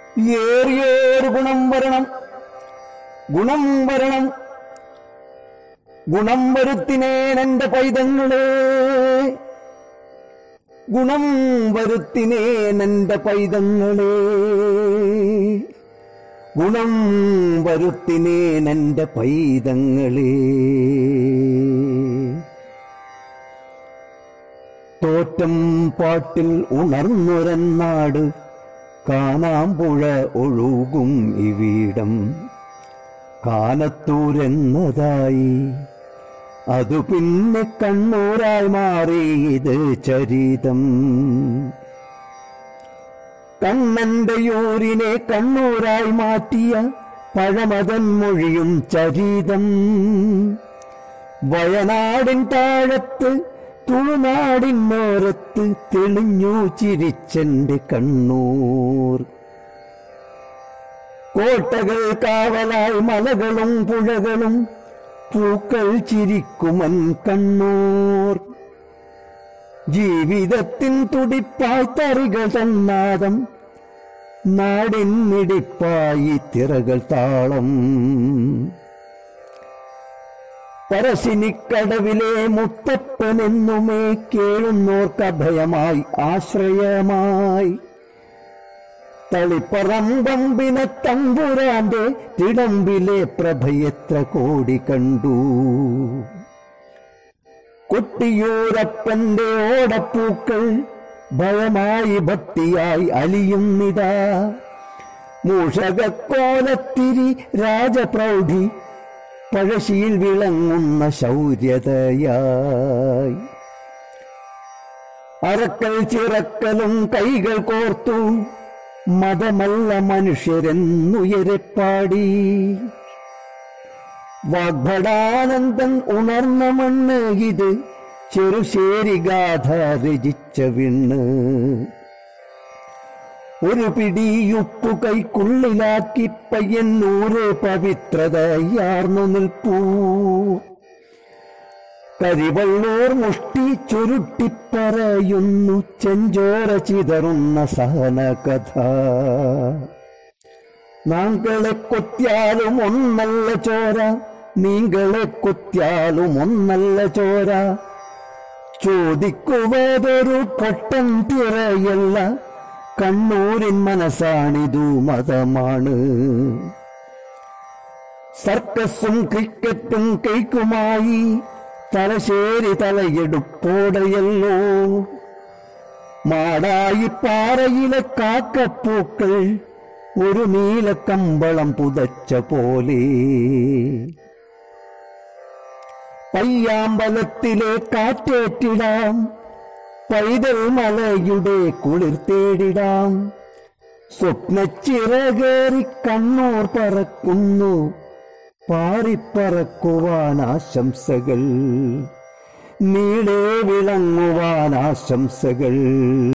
ഏറിയൊരു ഗുണം വരണം ഗുണം വരണം ഗുണം വരുത്തിനേനെന്റെ പൈതങ്ങളെ ഗുണം വരുത്തിനേനെന്റെ പൈതങ്ങളെ ഗുണം വരുത്തിനേനെന്റെ പൈതങ്ങളെ തോറ്റം പാട്ടിൽ ഉണർന്നൊരന്നാട് കാനാമ്പുഴ ഒഴുകും ഇവിടം കാനത്തൂരെന്നതായി അതു പിന്നെ കണ്ണൂരായി മാറി ഇത് ചരിതം കണ്ണന്റെ യൂരിനെ കണ്ണൂരായി മാറ്റിയ പഴമതൻ മൊഴിയും ചരിതം വയനാടിൻ താഴത്ത് തുളുനാടിനോരത്ത് തെളിഞ്ഞു ചിരിച്ചെന്റെ കണ്ണൂർ കോട്ടകൾ കാവലായി മലകളും പുഴകളും പൂക്കൾ ചിരിക്കുമൻ കണ്ണൂർ ജീവിതത്തിൻ തുടിപ്പായി തറികൾ തന്നാദം നാടിൻ മിടിപ്പായി തിറകൾ താളം പരശിനിക്കടവിലെ മുത്തപ്പനെന്നുമേ കേളുന്നോർക്കഭയമായി ആശ്രയമായി തളിപ്പറമ്പമ്പിനെ തമ്പുരാന്റെ തിടമ്പിലെ പ്രഭയെത്ര കോടി കണ്ടു കുട്ടിയൂരപ്പന്റെ ഓടപ്പൂക്കൾ ഭയമായി ഭക്തിയായി അലിയുന്നിതാ മൂഷകക്കോലത്തിരി രാജപ്രൗഢി പഴശ്ശിയിൽ വിളങ്ങുന്ന ശൗര്യതയായി അറക്കൽ ചിറക്കലും കൈകൾ കോർത്തു മതമല്ല മനുഷ്യരെന്നുയരെ പാടി വാഗ്ഭടാനന്ദൻ ഉണർന്ന മണ്ണ് ഇത് ചെറുശേരി ഗാഥ രചിച്ച വിണ്ണ് ഒരു പിടിയുപ്പു കൈക്കുള്ളിലാക്കി പയ്യന്നൂര് പവിത്രതയാർന്നു നിൽപ്പൂ കരിവള്ളൂർ മുഷ്ടി ചുരുട്ടിപ്പറയുന്നു ചെഞ്ചോര ചിതറുന്ന സഹന കഥ നാങ്കളെ കൊത്തിയാലും ഒന്നല്ല ചോര നീങ്കളെ കൊത്തിയാലും ഒന്നല്ല ചോര ചോദിക്കുവതൊരു പൊട്ടൻ തിറയല്ല കണ്ണൂരിൻ മനസ്സാണിതു മതമാണ് സർക്കസും ക്രിക്കറ്റും കൈക്കുമായി തലശ്ശേരി തലയെടുപ്പോടെയല്ലോ മാടായി പാറയിലെ കാക്കപ്പൂക്കൾ ഒരു നീലക്കമ്പളം പുതച്ച പോലെ പയ്യാമ്പലത്തിലെ കാറ്റേറ്റിടാം പൈതൽ മലയുടെ കുളിർ തേടിടാം സ്വപ്നച്ചിറകേറി കണ്ണൂർ പറക്കുന്നു പാറിപ്പറക്കുവാൻ ആശംസകൾ നീളെ വിളങ്ങുവാൻ ആശംസകൾ